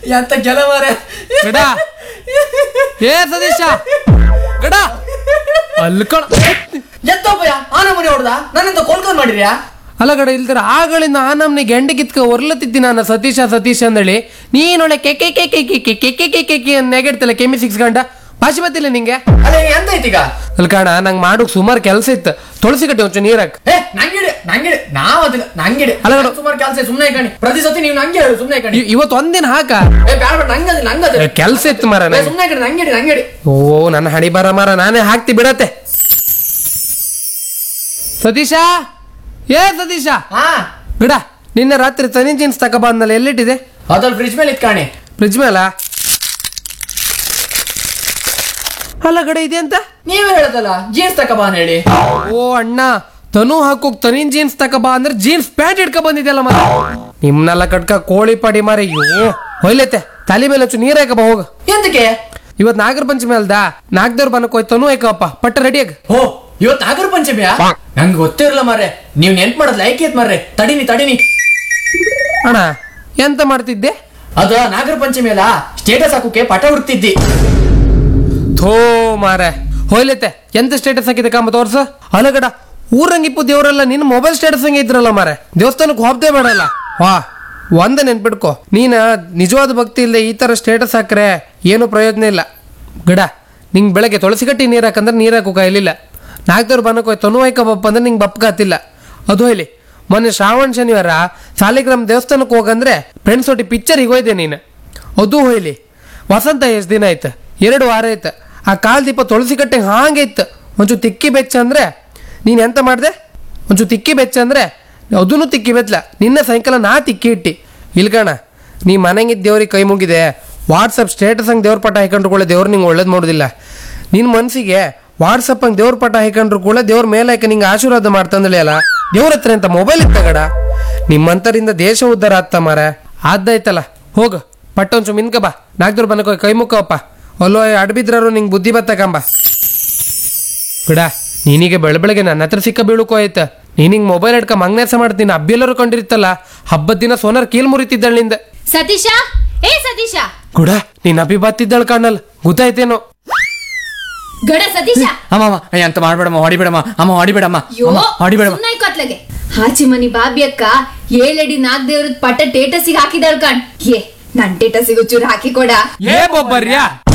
ಎಂತ ಕೆಲ ಮಾರೆ ಗಡ ಏ ಸತೀಶ ಗಡ ಅಲ್ಕಣ ಎಂತಪ್ಪಯ್ಯ ಆನ ಮನೆ ಹೊಡ್ದ ನನ್ನಿಂದ ಕೋಲ್ಕೊಂಡ್ ಮಾಡಿರ್ಯಾ ಅಲ್ಲ ಗಡ ಇಲ್ದ್ರ ಆಗಳಿಂದ ಆ ನಮ್ನಿ ಗೆಂಡೆ ಕಿತ್ಕ ಒರ್ಲತ್ತಿದ್ದಿ ನಾನು ಸತೀಶ ಸತೀಶ ಅಂದೇಳಿ ನೀನೊಳ್ಳೆ ಕೆ ಕೆ ಕೆ ಕೆ ಕೆ ಕೆ ಕೆ ಕೆ ಕೆ ಕೆ ಕೆ ನೆಗೆಡ್ತಿಲ್ಲ ಕೆಮ್ಮಿ ಸಿಕ್ಸ್ ಗಂಟ ಭಾಷೆ ಬತ್ತಿಲ್ಲ ನಿಂಗೆ ಅಲ್ಲ ಎಂತ ಐತೀಗ ಅಲ್ಕಣ ನಂಗೆ ಮಾಡೋಕ್ ಸುಮಾರು ಕೆಲಸ ಇತ್ತು ತುಳಸಿ ಕಟ್ಟಿ ಒಂಚೂರು ನೀರಾಕ್ ಏ ನಂಗಿಡಿ ನಂಗಿಡಿ ನಾವ್ ಅದನ್ನ ನಂಗಿಡಿ ಅಲ್ಲ ನೋಡು. ಸುಮಾರು ಕೆಲಸ ಸುಮ್ನೆ ಕಣಿ ಪ್ರತಿ ಸತಿ ನೀವು ನಂಗೆ ಹೇಳು ಸುಮ್ನೆ ಕಣಿ ಇ- ಇವತ್ತು ಒಂದಿನ ಹಾಕ ಏ ಬ್ಯಾಡ ಬೇಡ ನಂಗದ ನಂಗದ ಕೆಲಸ ಇತ್ತು ಮರ ನಂಗೆ. ಸುಮ್ನೆ ಕಣಿ ನಂಗಿಡಿ ನಂಗಿಡಿ ಓ ನನ್ನ ಹಣಿ ಬರ ಮರ ನಾನೇ ಹಾಕ್ತಿ ಬಿಡತ್ತೆ ಸತೀಶ ಏ ಸತೀಶ ಹಾ ಬಿಡ ನಿನ್ನೆ ರಾತ್ರಿ ತನಿ ಜೀನ್ಸ್ ತಕ ಬಂದಲ್ಲ ಎಲ್ಲಿಟ್ಟಿದೆ ಅದ್ರಲ್ಲಿ ಫ್ರಿಜ್ ಮೇಲೆ ಇತ್ಕಾಣಿ ಫ್ರಿಜ್ ಮೇಲ ಅಲ್ಲ ಗಡ ಇದೆ ಅಂತ ನೀವೇ ಹೇಳದಲ್ಲ ಜೀನ್ಸ್ ತಕ ಬಾ ಹೇಳಿ ಓ ಅಣ್ಣ ತನು ಹಾಕೋಕ್ ತನಿನ್ ಜೀನ್ಸ್ ತಕ ಬಾ ಅಂದ್ರೆ ಜೀನ್ಸ್ ಪ್ಯಾಂಟ್ ಇಟ್ಕ ಬಂದಿದ್ಯಲ್ಲ ಮರ ನಿಮ್ನೆಲ್ಲ ಕಟ್ಕ ಕೋಳಿ ಪಡಿ ಮಾರ ಅಯ್ಯೋ ಹೊಯ್ಲೈತೆ ತಲೆ ಮೇಲೆ ಹಚ್ಚು ನೀರ್ ಹಾಕ ಬಾ ಹೋಗ ಎಂತಕ್ಕೆ ಇವತ್ ನಾಗರ ಪಂಚಮಿ ಅಲ್ದಾ ನಾಗದೇವ್ರ ಬನಕ್ ಹೋಯ್ತು ತನು ಹಾಕಪ್ಪ ಪಟ್ಟ ರೆಡಿಯಾಗ ಓ ಇವತ್ ನಾಗರ ಪಂಚಮಿಯಾ ನಂಗೆ ಗೊತ್ತೇ ಇರಲ್ಲ ಮಾರ್ರೆ ನೀವ್ ನೆನ್ಪ್ ಮಾಡೋದ್ ಲೈಕ್ ಏತ್ ಮಾರ್ರೆ ತಡಿನಿ ತಡಿನಿ ಅಣ್ಣ ಎಂತ ಮಾಡ್ತಿದ್ದೆ ಅದ ನಾಗರ ಪಂಚಮಿ ಅಲ್ಲ ಸ್ಟೇಟಸ್ ಹಾಕೋಕೆ ಪಟ ಹುಡ್ತಿದ್ದಿ ಥೋ ಮಾರ ಹೋಯ್ಲೈತೆ ಎಂತ ಸ್ಟೇಟಸ್ ಹಾಕಿದೆ ಕಾಂಬ ತೋರ್ಸ ಅಲಗಡ ಊರಂಗಿಪ್ಪು ದೇವರೆಲ್ಲ ನಿನ್ನ ಮೊಬೈಲ್ ಸ್ಟೇಟಸ್ ಹಂಗೆ ಇದ್ರಲ್ಲ ಮಾರೆ ದೇವಸ್ಥಾನಕ್ಕೆ ಹೋಗ್ತೇ ಬೇಡಲ್ಲ ವಾ ಒಂದ ನೆನ್ಪಿಡ್ಕೊ ನೀನ ನಿಜವಾದ ಭಕ್ತಿ ಇಲ್ಲದೆ ಈ ತರ ಸ್ಟೇಟಸ್ ಹಾಕ್ರೆ ಏನು ಪ್ರಯೋಜನ ಇಲ್ಲ ಗಡ ನಿಂಗೆ ಬೆಳಗ್ಗೆ ತುಳಸಿ ಕಟ್ಟಿ ನೀರು ಹಾಕಂದ್ರೆ ನೀರು ಹಾಕೋ ಕಾಯಿಲಿಲ್ಲ ನಾಲ್ಕದವ್ರು ಬನ್ನಕ್ಕೆ ಹೋಯ್ತು ತನು ಬಪ್ಪ ಅಂದ್ರೆ ನಿಂಗೆ ಬಪ್ಕಾತಿಲ್ಲ ಅದು ಹೇಳಿ ಮೊನ್ನೆ ಶ್ರಾವಣ ಶನಿವಾರ ಸಾಲಿಗ್ರಾಮ್ ದೇವಸ್ಥಾನಕ್ಕೆ ಹೋಗಂದ್ರೆ ಫ್ರೆಂಡ್ಸ್ ಒಟ್ಟಿ ಪಿಕ್ಚರಿಗೆ ಹೋಯ್ದೆ ನೀನು ಅದು ಹೋಯ್ಲಿ ವಸಂತ ಎಷ್ಟು ದಿನ ಆಯ್ತು ಎರಡು ವಾರ ಆಯ್ತು ಆ ಕಾಲ್ ದೀಪ ತುಳಸಿ ಕಟ್ಟೆ ಹಾಂಗೆ ಇತ್ತು ಒಂಚೂರು ತಿಕ್ಕಿ ಬೆಚ್ಚ ಅಂದ್ರೆ ನೀನು ಎಂತ ಮಾಡಿದೆ ಒಂಚೂರು ತಿಕ್ಕಿ ಬೆಚ್ಚ ಅಂದ್ರೆ ಅದನ್ನು ತಿಕ್ಕಿ ಬೆಚ್ಚಲ ನಿನ್ನೆ ಸಾಯಂಕಾಲ ನಾ ತಿಕ್ಕಿ ಇಟ್ಟಿ ಇಲ್ಕಣ ನೀ ಮನೆಗಿದ್ದ ದೇವ್ರಿಗೆ ಕೈ ಮುಗಿದೆ ವಾಟ್ಸಪ್ ಸ್ಟೇಟಸ್ ಹಂಗೆ ದೇವ್ರ ಪಟ ಹಾಕೊಂಡ್ರು ಕೂಡ ದೇವ್ರು ನಿಂಗೆ ಒಳ್ಳೇದು ಮಾಡೋದಿಲ್ಲ ನಿನ್ನ ಮನಸ್ಸಿಗೆ ವಾಟ್ಸಪ್ ಹಂಗೆ ದೇವ್ರ ಪಟ ಹಾಕೊಂಡ್ರು ಕೂಡ ದೇವ್ರ ಮೇಲೆ ಹಾಕಿ ನಿಂಗೆ ಆಶೀರ್ವಾದ ಮಾಡ್ತಂದಳಿ ಅಲ್ಲ ದೇವ್ರ ಹತ್ರ ಅಂತ ಮೊಬೈಲ್ ಇತ್ತಗಡ ನಿಮ್ಮಂತರಿಂದ ದೇಶ ಉದ್ಧಾರ ಆಗ್ತ ಮಾರ ಆದ್ದಾಯ್ತಲ್ಲ ಹೋಗು ಪಟ್ಟ ಒಂಚು ಮಿನ್ಕ ಬಾ ನಾಗ್ದವ್ರು ಬನಕ ಕೈ ಮುಕ್ಕವಪ್ಪ ಅಲ್ಲೋ ಅಡ್ಬಿದ್ರಾರು ನಿಂಗೆ ಬುದ್ಧಿ ಬತ್ತಕಂಬ ಬಿಡ ನೀನೀಗ ಬೆಳ ಬೆಳಗ್ಗೆ ನನ್ನ ಹತ್ರ ಸಿಕ್ಕ ಬೀಳುಕೋ ಆಯ್ತ ನೀನಿಂಗ್ ಮೊಬೈಲ್ ಹಿಡ್ಕ ಮಂಗ್ನಾಸ ಮಾಡ್ತೀನಿ ಅಬ್ಬಿಯಲ್ಲರೂ ಕಂಡಿರ್ತಲ್ಲ ಹಬ್ಬದ ದಿನ ಸೋನಾರ್ ಕೀಲ್ ಮುರಿತಿದ್ದಳಿಂದ ಸತೀಶ ಏ ಸತೀಶ ಗುಡ ನೀನ್ ಅಬ್ಬಿ ಬತ್ತಿದ್ದಳು ಕಾಣಲ್ ಗೊತ್ತಾಯ್ತೇನೋ ಗಡ ಸತೀಶ ಅಮ್ಮ ಅಮ್ಮ ಏ, ಅಂತ ಮಾಡ್ಬೇಡಮ್ಮ ಹೊಡಿಬೇಡಮ್ಮ ಅಮ್ಮ ಹೊಡಿಬೇಡಮ್ಮ ಅಯ್ಯೋ ಅಮ್ಮ ಹೊಡಿಬೇಡಮ್ಮ ಸುಮ್ನೆ ಕೊತ್ಲಗೆ ಹಾಚಿ ಮನಿ ಬಾಬಿ ಅಕ್ಕ ಏಳಡಿ ನಾಗ್ ದೇವ್ರದ್ ಪಟ್ಟ ಟೇಟಸಿಗೆ ಹಾಕಿದಾಳ್ ಕಣ್ ಏ ನನ್ ಟೇಟಸಿಗೆ ಚೂರು ಹಾಕಿ ಕೊಡ ಏ ಬೊಬ್ಬರ್ಯಾ